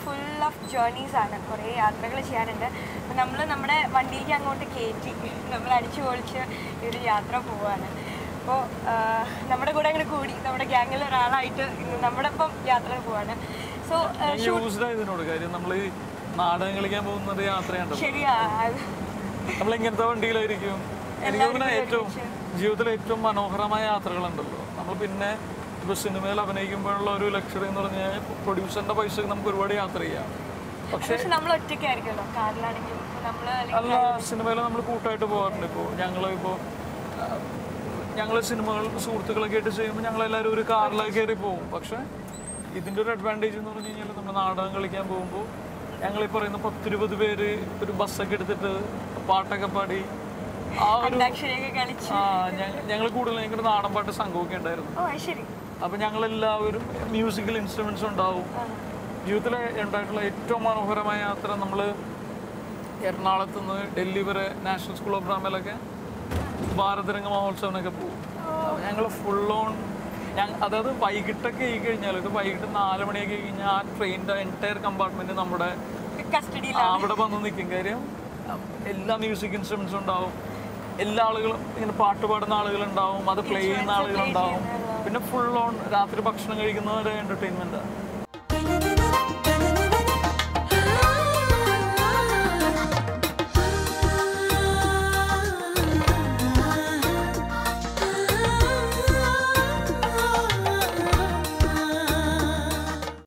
full of journeys ആണ് കുറേ യാത്രകൾ ചെയ്യാനുണ്ട് അപ്പം നമ്മൾ നമ്മുടെ വണ്ടിയിലേക്ക് അങ്ങോട്ട് കയറ്റി നമ്മൾ അടിച്ചു പൊളിച്ച് ഈ ഒരു യാത്ര പോവാണ് അപ്പോൾ നമ്മുടെ കൂടെ അങ്ങനെ കൂടി നമ്മുടെ ഗ്യാങ്ങിൽ ഒരാളായിട്ട് ഇന്ന് നമ്മുടെ ഒപ്പം യാത്ര പോവാണ് സോ ഞാൻ യൂസ്ഡ് ആയതിനോട് കാര്യം നമ്മൾ ഈ നാടകം കളിക്കാൻ പോകുന്നത് യാത്രയുണ്ടല്ലോ ശരിയാ അത് നമ്മൾ ഇങ്ങനത്തെ വണ്ടിയിലായിരിക്കും എനിക്ക് തോന്നുന്ന ഏറ്റവും ജീവിതത്തിലെ ഏറ്റവും മനോഹരമായ യാത്രകളുണ്ടല്ലോ നമ്മൾ പിന്നെ ഇപ്പൊ സിനിമയിൽ അഭിനയിക്കുമ്പോഴുള്ള ഒരു ലക്ഷറി എന്ന് പറഞ്ഞാൽ പ്രൊഡ്യൂസറിന്റെ പൈസ നമുക്ക് ഒരുപാട് യാത്ര ചെയ്യാം പക്ഷെ പക്ഷെ നമ്മൾ ഒറ്റയ്ക്കായിരിക്കുമല്ലോ കാറിലാണെങ്കിലും നമ്മൾ അല്ല സിനിമയിൽ നമ്മൾ കൂട്ടായിട്ട് പോകാറുണ്ട് ഇപ്പോൾ ഞങ്ങൾ ഇപ്പോൾ ഞങ്ങൾ സിനിമകൾ സുഹൃത്തുക്കളൊക്കെ ആയിട്ട് ചെയ്യുമ്പോൾ ഞങ്ങളെല്ലാവരും ഒരു കാറിലൊക്കെ കയറി പോകും പക്ഷെ ഇതിൻ്റെ ഒരു അഡ്വാൻറ്റേജ് എന്ന് പറഞ്ഞു കഴിഞ്ഞാൽ നമ്മൾ നാടകം കളിക്കാൻ പോകുമ്പോൾ ഞങ്ങൾ ഈ പറയുന്ന പത്തിരുപത് പേര് ഒരു ബസ്സൊക്കെ എടുത്തിട്ട് പാട്ടൊക്കെ പാടി ആ ഒരു അന്താക്ഷരിയൊക്കെ കളിച്ച് ആ ഞങ്ങൾ കൂടുതൽ ഞങ്ങളുടെ നാടൻ പാട്ട് സംഘമൊക്കെ ഉണ്ടായിരുന്നു ഓ അത് ശരി അപ്പം ഞങ്ങളെല്ലാവരും മ്യൂസിക്കൽ ഇൻസ്ട്രുമെന്റ്സ് ഉണ്ടാവും ജീവിതത്തിലെ ഉണ്ടായിട്ടുള്ള ഏറ്റവും മനോഹരമായ യാത്ര നമ്മൾ എറണാകുളത്ത് നിന്ന് ഡൽഹി വരെ നാഷണൽ സ്കൂൾ ഓഫ് ഡ്രാമയിലൊക്കെ ഭാരതരംഗ മഹോത്സവനൊക്കെ പോകും ഞങ്ങൾ ഫുൾ ഓൺ ഞാൻ അതായത് വൈകിട്ടൊക്കെ ആയി കഴിഞ്ഞാൽ ഒരു വൈകിട്ട് നാല് മണിയൊക്കെ ആയി കഴിഞ്ഞാൽ ആ ട്രെയിനിൻ്റെ എൻറ്റയർ കമ്പാർട്ട്മെൻറ്റ് നമ്മുടെ കസ്റ്റഡിയിൽ ആ, അവിടെ വന്ന് നിൽക്കും കാര്യം എല്ലാ മ്യൂസിക് ഇൻസ്ട്രുമെന്റ്സും ഉണ്ടാവും എല്ലാ ആളുകളും ഇങ്ങനെ പാട്ട് പാടുന്ന ആളുകളുണ്ടാവും അത് പ്ലേ ചെയ്യുന്ന ആളുകളുണ്ടാവും പിന്നെ ഫുൾ ഓൺ രാത്രി ഭക്ഷണം കഴിക്കുന്നവരെ എൻ്റർടൈൻമെൻറ്റ്